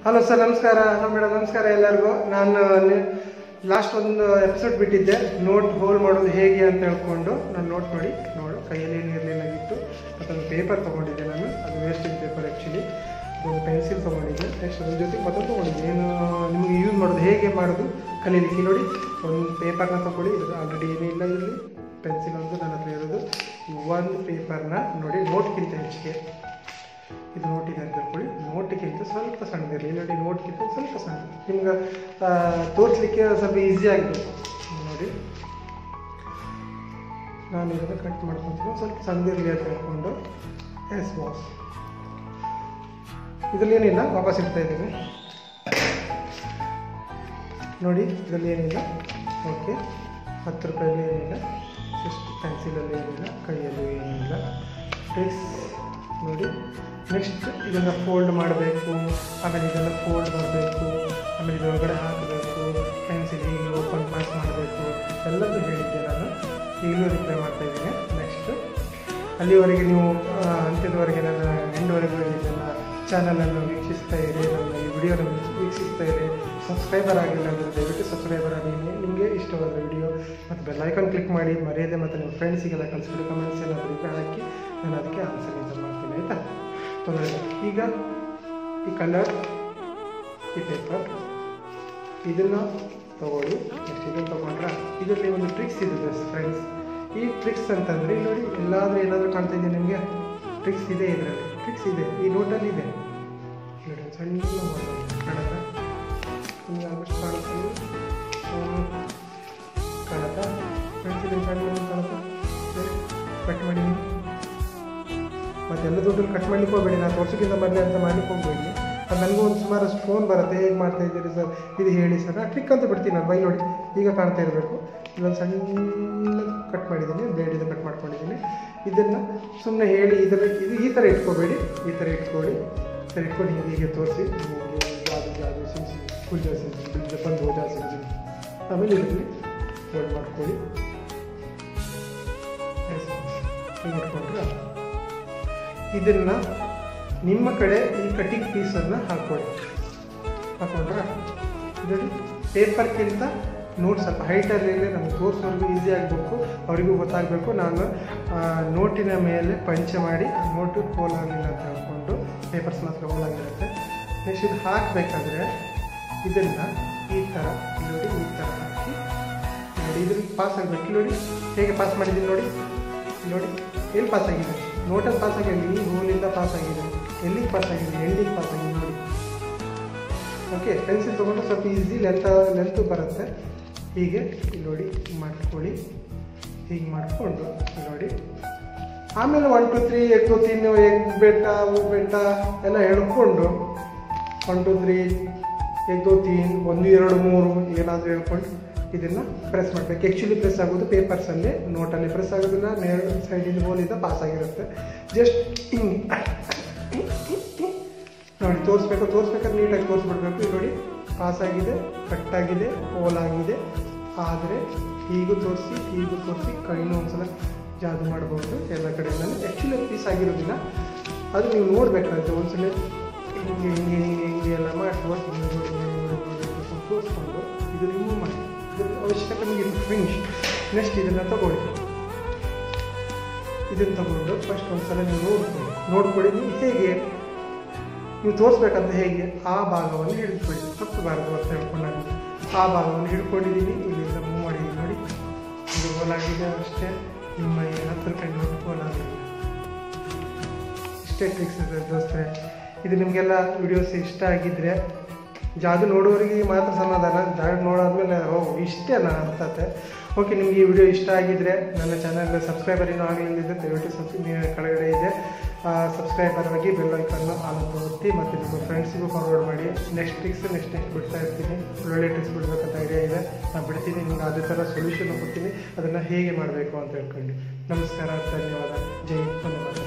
Hello sir ನಮಸ್ಕಾರ hello madam ನಮಸ್ಕಾರ ಎಲ್ಲರಿಗೂ ನಾನು ಲಾಸ್ಟ್ ಒಂದು ಎಪಿಸೋಡ್ ಬಿಟ್ಟಿದ್ದೆ ನೋಟ್ ಹೋಲ್ಡ್ ಮಾಡೋದು ಹೇಗೆ ಅಂತ ಹೇಳ್ಕೊಂಡು ನಾನು ನೋಟ್ ನೋಡಿ ನೋಡು ಕೈಯಲ್ಲಿ ಏನು ಇರಲಿಲ್ಲ ಇತ್ತು ಮತ್ತೊಂದು ಪೇಪರ್ ತೊಗೊಂಡಿದ್ದೆ ನಾನು ಅದು ವೇಸ್ಟೇಜ್ ಪೇಪರ್ ಆ್ಯಕ್ಚುಲಿ ಒಂದು ಪೆನ್ಸಿಲ್ ತೊಗೊಂಡಿದ್ದೆ ನೆಕ್ಸ್ಟ್ ಅದ್ರ ಜೊತೆಗೆ ಮತ್ತೊಂದು ತೊಗೊಂಡಿದ್ದೆ ಏನು ನಿಮಗೆ ಯೂಸ್ ಮಾಡೋದು ಹೇಗೆ ಮಾಡೋದು ಕಲೀಲಿಕ್ಕೆ ನೋಡಿ ಒಂದು ಪೇಪರ್ನ ತೊಗೊಳ್ಳಿ ಇದು ಆಲ್ರೆಡಿ ಏನೂ ಇಲ್ಲ ಇದರಲ್ಲಿ ಪೆನ್ಸಿಲ್ ಒಂದು ನನ್ನ ಹತ್ರ ಇರೋದು ಒಂದು ಪೇಪರ್ನ ನೋಡಿ ನೋಟ್ಗಿಂತ ಹೆಚ್ಚಿಗೆ ಇದು ನೋಟಿಗೆ ಅಂತ ಹೇಳ್ಕೊಳ್ಳಿ ನೋಟಿಗಿಂತ ಸ್ವಲ್ಪ ಸಣ್ಣದಿರಲಿ ನೋಡಿ ನೋಟ್ಗಿಂತ ಸ್ವಲ್ಪ ಸಣ್ಣ ನಿಮ್ಗೆ ತೋರಿಸ್ಲಿಕ್ಕೆ ಸ್ವಲ್ಪ ಈಸಿ ಆಗಬೇಕು ನೋಡಿ ನಾನು ಇದನ್ನು ಕಟ್ ಮಾಡ್ಕೊತೀನಿ ಸ್ವಲ್ಪ ಸಣ್ಣದಿರಲಿ ಅಂತ ಹೇಳ್ಕೊಂಡು ಎಸ್ ಬಾಸ್ ಇದರಲ್ಲಿ ಏನಿಲ್ಲ ವಾಪಸ್ ಇಡ್ತಾ ಇದ್ದೀನಿ ನೋಡಿ ಇದರಲ್ಲಿ ಏನಿಲ್ಲ ಓಕೆ ಹತ್ತು ರೂಪಾಯಲ್ಲಿ ಏನಿಲ್ಲ ಜಸ್ಟ್ ಪೆನ್ಸಿಲಲ್ಲಿ ಏನಿಲ್ಲ ಕೈಯಲ್ಲಿ ಏನಿಲ್ಲ ಟ್ರಿಕ್ಸ್ ನೋಡಿ ನೆಕ್ಸ್ಟ್ ಇದನ್ನು ಫೋಲ್ಡ್ ಮಾಡಬೇಕು ಆಮೇಲೆ ಇದನ್ನು ಫೋಲ್ಡ್ ಮಾಡಬೇಕು ಆಮೇಲೆ ಇದರೊಳಗಡೆ ಹಾಕಬೇಕು ಪೆನ್ಸಿಲ್ ಹೀಗೆ ಓಪನ್ ಪಾಸ್ ಮಾಡಬೇಕು ಎಲ್ಲದೂ ಹೇಳಿದ್ದೆ ನಾನು ಈಗಲೂ ರಿಪ್ಲೈ ಮಾಡ್ತಾ ಇದ್ದೀನಿ ನೆಕ್ಸ್ಟ್ ಅಲ್ಲಿವರೆಗೆ ನೀವು ಆ, ಅಂತ್ಯದವರೆಗೆ ನನ್ನ ಎಂಡ್ವರೆಗೂ ನನ್ನ ಚಾನಲನ್ನು ವೀಕ್ಷಿಸ್ತಾ ಇರಿ ನನ್ನ ಈ ವಿಡಿಯೋನ ವೀಕ್ಷಿಸ್ತಾ ಇರಿ ಸಬ್ಸ್ಕ್ರೈಬರ್ ಆಗಿಲ್ಲ ಅಂದರೆ ದಯವಿಟ್ಟು ಸಬ್ಸ್ಕ್ರೈಬರ್ ಆಗಿ ನಿಮಗೆ ಇಷ್ಟವಾದ ವಿಡಿಯೋ ಮತ್ತು ಬೆಲ್ ಐಕಾನ್ ಕ್ಲಿಕ್ ಮಾಡಿ ಮರೆಯದೆ ಮತ್ತು ನಿಮ್ಮ ಫ್ರೆಂಡ್ಸಿಗೆಲ್ಲ ಕಳಿಸ್ಬಿಟ್ಟು ಕಮೆಂಟ್ಸ್ ಏನಾದರೂ ಇದ್ದರೆ ಹಾಕಿ ನಾನು ಅದಕ್ಕೆ ಆನ್ಸರ್ ಇದು ಮಾಡ್ತೀನಿ ಆಯಿತಾ ತೊಂದರೆ ಇಲ್ಲ. ಈಗ ಈ ಕಲರ್ ಈ ಪೇಪರ್ ಇದನ್ನು ತಗೊಳ್ಳಿ ನೆಕ್ಸ್ಟ್ ಇದನ್ನು ತೊಗೊಂಡ್ರೆ ಇದರಲ್ಲಿ ಒಂದು ಟ್ರಿಕ್ಸ್ ಇದೆ ಫ್ರೆಂಡ್ಸ್ ಈ ಟ್ರಿಕ್ಸ್ ಅಂತಂದರೆ ಇಲ್ಲಿ ನೋಡಿ ಎಲ್ಲಾದರೂ ಏನಾದರೂ ಕಾಣ್ತಾ ಇದೆ ನಿಮಗೆ ಟ್ರಿಕ್ಸ್ ಇದೆ ಇದರಲ್ಲಿ ಟ್ರಿಕ್ಸ್ ಇದೆ ಈ ನೋಟಲ್ಲಿ ಇದೆ ನೋಡಿ ಒಂದ್ ಸಣ್ಣ ಮಾಡೋದು ಕಾಣತ್ತಾ ನಿಮ್ಗೆ ಆದಷ್ಟು ಕಾಣುತ್ತೆ ಕಾಣತ್ತಾ ಫ್ರೆಂಡ್ಸ್ ಇದನ್ನು ಸಣ್ಣ ಮಾಡೋದು ಕಾಣುತ್ತಾ ಕಟ್ ಮಾಡಿ ಮತ್ತೆ ಎಲ್ಲ ದುಡ್ಡು ಕಟ್ ಮಾಡ್ಲಿಕ್ಕೆ ಹೋಗಬೇಡಿ ನಾನು ತೋರ್ಸೋಕ್ಕಿಂತ ಮೊದಲೇ ಅಂತ ಮಾಡ್ಲಿಕ್ಕೆ ಹೋಗ್ಬೇಡಿ ಅದು ನನಗೂ ಒಂದು ಸುಮಾರಷ್ಟು ಫೋನ್ ಬರುತ್ತೆ ಹೇಗೆ ಮಾಡ್ತಾ ಇದ್ದೀರಿ ಸರ್ ಇದು ಹೇಳಿ ಸರ್ ನಾನು ಟ್ರಿಕ್ ಅಂತ ಬಿಡ್ತೀನಿ ನಾನು ಬೈ ನೋಡಿ ಈಗ ಕಾಣ್ತಾ ಇರಬೇಕು ಇಲ್ಲೊಂದು ಸಣ್ಣ ಕಟ್ ಮಾಡಿದ್ದೀನಿ ಬ್ಲೇಡಿಂದ ಕಟ್ ಮಾಡ್ಕೊಂಡಿದ್ದೀನಿ ಇದನ್ನು ಸುಮ್ಮನೆ ಹೇಳಿ ಇದರ ಇದು ಈ ಥರ ಇಟ್ಕೋಬೇಡಿ ಈ ಥರ ಇಟ್ಕೊಳ್ಳಿ ಈ ಥರ ಇಟ್ಕೊಂಡು ಹೀಗೆ ಹೀಗೆ ತೋರಿಸಿ ಜಾದು ಜಾದು ಸಿಂಚಿ ಕುಂಜ ಸಿಂಚಿ ಜಪನ್ ಭೋಜ ಸಿಂಚಿ ಆಮೇಲೆ ಇದರಲ್ಲಿ ಹೋಲ್ಡ್ ಮಾಡ್ಕೊಳ್ಳಿ ಎಸ್ ಹೀಗೆ ಇಟ್ಕೊಂಡ್ರೆ ಇದನ್ನ ನಿಮ್ಮ ಕಡೆ ಈ ಕಟಿಂಗ್ ಪೀಸನ್ನು ಹಾಕೊಳ್ಳಿ ಹಾಕೊಂಡ್ರೆ ಇದರಲ್ಲಿ ಪೇಪರ್ಗಿಂತ ನೋಟ್ ಸ್ವಲ್ಪ ಹೈಟಲ್ಲಿ ನಮ್ಗೆ ತೋರಿಸೋರ್ಗು ಈಸಿ ಆಗಬೇಕು ಅವರಿಗೂ ಗೊತ್ತಾಗಬೇಕು ನಾನು ಆ, ನೋಟಿನ ಮೇಲೆ ಪಂಚೆ ಮಾಡಿ ಆ ನೋಟು ಹೋಲ್ ಆಗಲಿಲ್ಲ ಅಂತ ಹೇಳ್ಕೊಂಡು ಪೇಪರ್ಸ್ ಮಾತ್ರ ಹೋಲ್ ಆಗಿರುತ್ತೆ ನೆಕ್ಸ್ಟ್ ಇದು ಹಾಕಬೇಕಾದ್ರೆ ಇದನ್ನು ಈ ಥರ ಇಲ್ಲಿ ನೋಡಿ ಈ ಥರ ಹಾಕಿ ನೋಡಿ ಇದ್ರಲ್ಲಿ ಪಾಸ್ ಆಗಬೇಕು ನೋಡಿ ಹೇಗೆ ಪಾಸ್ ಮಾಡಿದ್ದೀನಿ ನೋಡಿ ಇಲ್ಲಿ ನೋಡಿ ಎಲ್ಲಿ ಪಾಸ್ ಆಗಿದೆ ನೋಟಲ್ಲಿ ಪಾಸ್ ಆಗಿದೆ ಈ ಹೋಲಿಂದ ಪಾಸ್ ಆಗಿದೆ ಎಲ್ಲಿಗೆ ಪಾಸ್ ಆಗಿದೆ ಎಂಡಿಗೆ ಪಾಸ್ ಆಗಿದೆ ನೋಡಿ ಓಕೆ ಪೆನ್ಸಿಲ್ ತೊಗೊಂಡು ಸ್ವಲ್ಪ ಈಸಿ ಲೆಂತ್ ಲೆಂತು ಬರುತ್ತೆ ಹೀಗೆ ಇಲ್ಲಿ ನೋಡಿ ಮಾಡ್ಕೊಳ್ಳಿ ಹೀಗೆ ಮಾಡಿಕೊಂಡು ನೋಡಿ ಆಮೇಲೆ ಒನ್ ಟು ತ್ರೀ ಎಗ್ ಟು ತಿನ್ನು ಎಗ್ ಬೆಟ್ಟ ಹೂ ಬೆಟ್ಟ ಎಲ್ಲ ಹೇಳ್ಕೊಂಡು ಒನ್ ಟು ತ್ರೀ ಎಗ್ ದೋ ತೀನ್ ಒಂದು ಎರಡು ಮೂರು ಏನಾದರೂ ಹೇಳ್ಕೊಂಡು ಇದನ್ನು ಪ್ರೆಸ್ ಮಾಡಬೇಕು ಆ್ಯಕ್ಚುಲಿ ಪ್ರೆಸ್ ಆಗೋದು ಪೇಪರ್ಸಲ್ಲಿ ನೋಟಲ್ಲಿ ಪ್ರೆಸ್ ಆಗೋದಿಲ್ಲ ನೇರ ಸೈಡಿಂದ ಹೋಲಿಂದ ಪಾಸ್ ಆಗಿರುತ್ತೆ ಜಸ್ಟ್ ಹಿಂಗೆ ನೋಡಿ ತೋರಿಸ್ಬೇಕು ತೋರಿಸ್ಬೇಕಾದ್ರೆ ನೀಟಾಗಿ ತೋರಿಸ್ಬಿಡ್ಬೇಕು ಇಲ್ಲಿ ನೋಡಿ ಪಾಸ್ ಆಗಿದೆ ಕಟ್ ಆಗಿದೆ ಹೋಲ್ ಆಗಿದೆ ಆದರೆ ಹೀಗೂ ತೋರಿಸಿ ಹೀಗೂ ತೋರಿಸಿ ಕೈನೂ ಒಂದ್ಸಲ ಜಾದು ಮಾಡ್ಬೋದು ಎಲ್ಲ ಕಡೆಯಿಂದಲೂ ಆ್ಯಕ್ಚುಲಿ ಪೀಸ್ ಆಗಿರೋದಿಲ್ಲ ಅದು ನೀವು ನೋಡಬೇಕಾಗುತ್ತೆ ಒಂದ್ಸಲ ಹಿಂಗೆ ಹಿಂಗೆ ಹಿಂಗೆ ಹಿಂಗೆ ಎಲ್ಲ ಮಾಡಿ ತೋರಿಸಿ ನೋಡಿ ನೋಡಿ, ನೋಡಿ, ನೋಡಿ, ನೋಡಿ, ತೋರಿಸ್ಕೊಂಡು ಇದು ರಿಮೂವ್ ಮಾಡಿ ಇದು ಅವಶ್ಯಕತೆ ನಿಮಗೆ ಫಿನಿಶ್ ನೆಕ್ಸ್ಟ್ ಇದನ್ನು ತಗೊಳ್ಳಿ ಇದನ್ನು ತಗೊಂಡು ಫಸ್ಟ್ ಒಂದ್ಸಲ ನೀವು ನೋಡ್ಕೊಳ್ಳಿ ನೋಡ್ಕೊಳ್ಳಿ ನೀವು ಹೇಗೆ ನೀವು ತೋರಿಸ್ಬೇಕಂತ ಹೇಗೆ ಆ ಭಾಗವನ್ನು ಹಿಡಿದುಕೊಳ್ಳಿ ತಪ್ಪಬಾರದು ಅಂತ ಹೇಳ್ಕೊಂಡು ನಾನು ಆ ಭಾಗವನ್ನು ಹಿಡ್ಕೊಂಡಿದ್ದೀನಿ ಇಲ್ಲಿಂದ ಮೂವ್ ಮಾಡಿದ್ದೀನಿ ನೋಡಿ ಇದು ಹೋಲಾಗಿದೆ ಅಷ್ಟೇ ನಿಮ್ಮ ಈ ಹತ್ತು ರೂಪಾಯಿ ನೋಟ್ ಹೋಲಾಗಿದೆ ಇಷ್ಟೇ ಟ್ರಿಕ್ಸ್ ಇದೆ ದೋಸ್ತರೆ ಇದು ನಿಮಗೆಲ್ಲ ವಿಡಿಯೋಸ್ ಇಷ್ಟ ಆಗಿದ್ದರೆ ಜಾದು ನೋಡೋರಿಗೆ ಮಾತ್ರ ಸಮಾಧಾನ ಜಾದು ನೋಡಾದ್ಮೇಲೆ ಓ ಇಷ್ಟೇನಾ ಅಂತತೆ ಓಕೆ ನಿಮಗೆ ಈ ವಿಡಿಯೋ ಇಷ್ಟ ಆಗಿದ್ದರೆ ನನ್ನ ಚಾನಲ್ ಸಬ್ಸ್ಕ್ರೈಬರ್ ಏನೋ ಆಗಲಿಲ್ಲದಿದ್ದರೆ ದಯವಿಟ್ಟು ಸಬ್ ಕೆಳಗಡೆ ಇದೆ ಸಬ್ಸ್ಕ್ರೈಬರ್ ಆಗಿ ಬೆಲ್ ಐಕನ್ನು ಆಲ್ ಅಂತ ಒತ್ತಿ ಮತ್ತು ನಿಮ್ಮ ಫ್ರೆಂಡ್ಸಿಗೂ ಫಾರ್ವರ್ಡ್ ಮಾಡಿ ನೆಕ್ಸ್ಟ್ ಟ್ರಿಕ್ಸ್ ನೆಕ್ಸ್ಟ್ ನೆಕ್ಸ್ಟ್ ಬಿಡ್ತಾ ಇರ್ತೀನಿ ಒಳ್ಳೊಳ್ಳೆ ಟ್ರಿಕ್ಸ್ ಬಿಡಬೇಕಂತ ಐಡಿಯಾ ಇದೆ ನಾನು ಬಿಡ್ತೀನಿ ನಿಮ್ಗೆ ಅದೇ ಥರ ಸೊಲ್ಯೂಷನ್ ಕೊಡ್ತೀನಿ ಅದನ್ನು ಹೇಗೆ ಮಾಡಬೇಕು ಅಂತ ಹೇಳ್ಕೊಂಡು ನಮಸ್ಕಾರ ಧನ್ಯವಾದ ಜೈ ಧನ್ಯವಾದ